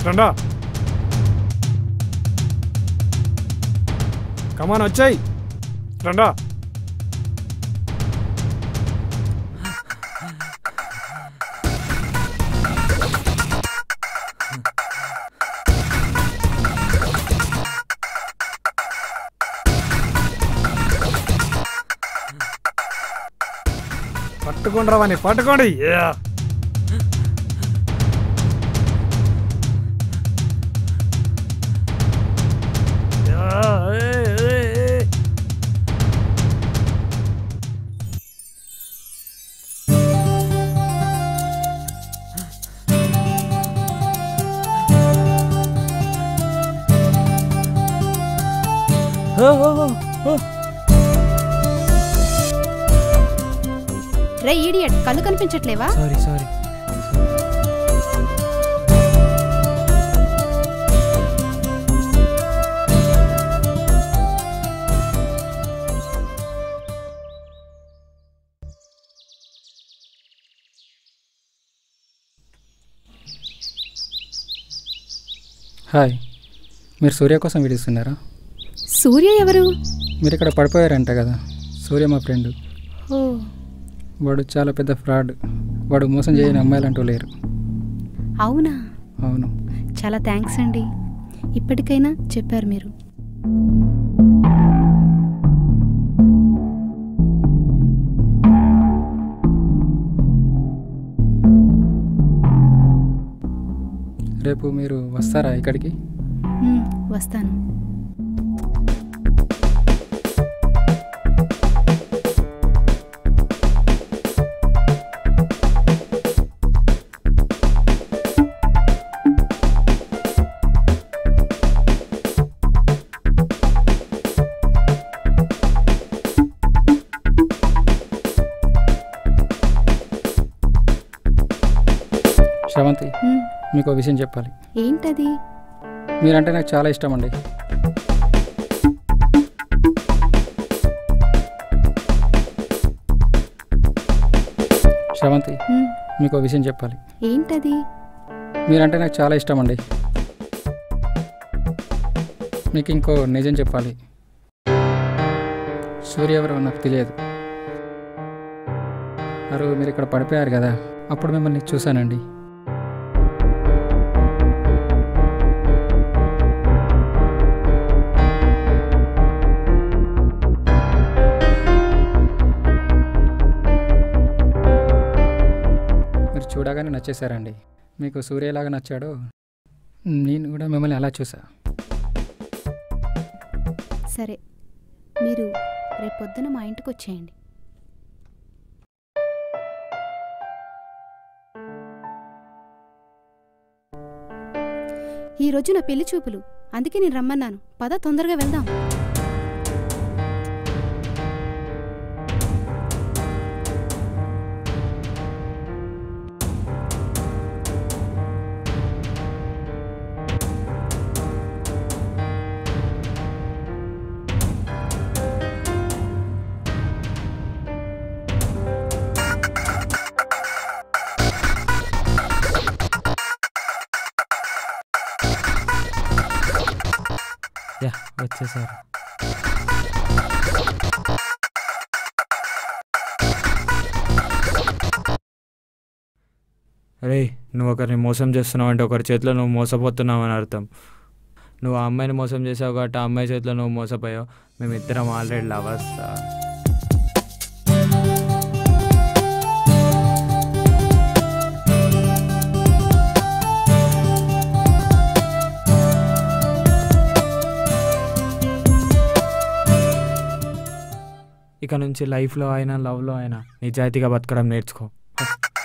రండా కమాన్ వచ్చాయి రండా పట్టుకోండి రావని పట్టుకోండి Yeah. Yeah, hey, hey, hey. రే ఈడియట్ కళ్ళు కనిపించట్లేవా సారీ సారీ హాయ్ మీరు సూర్య కోసం విడిస్తున్నారా సూర్య ఎవరు మీరు ఇక్కడ పడిపోయారంట కదా సూర్య మా ఫ్రెండ్ ఓ వాడు చాలా పెద్ద ఫ్రాడ్ వాడు మోసం చేయని అమ్మాయిలు అంటూ లేరు అవునా అవును చాలా థ్యాంక్స్ అండి ఇప్పటికైనా చెప్పారు మీరు రేపు మీరు వస్తారా ఇక్కడికి మ్, వస్తాను శ్రవంతి మ్, మీకు ఒక విషయం చెప్పాలి ఏంటది మీరంటే నాకు చాలా ఇష్టం అండి శ్రవంతి మ్, మీకు ఒక విషయం చెప్పాలి ఏంటది మీరంటే నాకు చాలా ఇష్టం అండి మీకు ఇంకో నిజం చెప్పాలి సూర్య ఎవరో నాకు తెలియదు మరి మీరు ఇక్కడ పడిపోయారు కదా అప్పుడు మిమ్మల్ని చూశానండి మీరు చూడగానే నచ్చేశారండి మీకు సూర్యలాగా నచ్చాడు నేను కూడా మిమ్మల్ని అలా చూసా సరే మీరు రేపొద్దున మా ఇంటికి వచ్చేయండి ఈ రోజు నా పెళ్లి చూపులు అందుకే నేను రమ్మన్నాను పద తొందరగా వెళ్దాం యా వచ్చేసారు రే నువ్వు ఒకరిని మోసం చేస్తున్నావు అంటే ఒకరి చేతిలో నువ్వు మోసపోతున్నావు అని అర్థం నువ్వు ఆ అమ్మాయిని మోసం చేసావు కాబట్టి ఆ అమ్మాయి చేతిలో నువ్వు మోసపోయావు మేమిద్దరం ఆల్రెడీ లవర్స్ ఇక నుంచి లైఫ్లో అయినా లవ్లో అయినా నిజాయితీగా బతకడం నేర్చుకో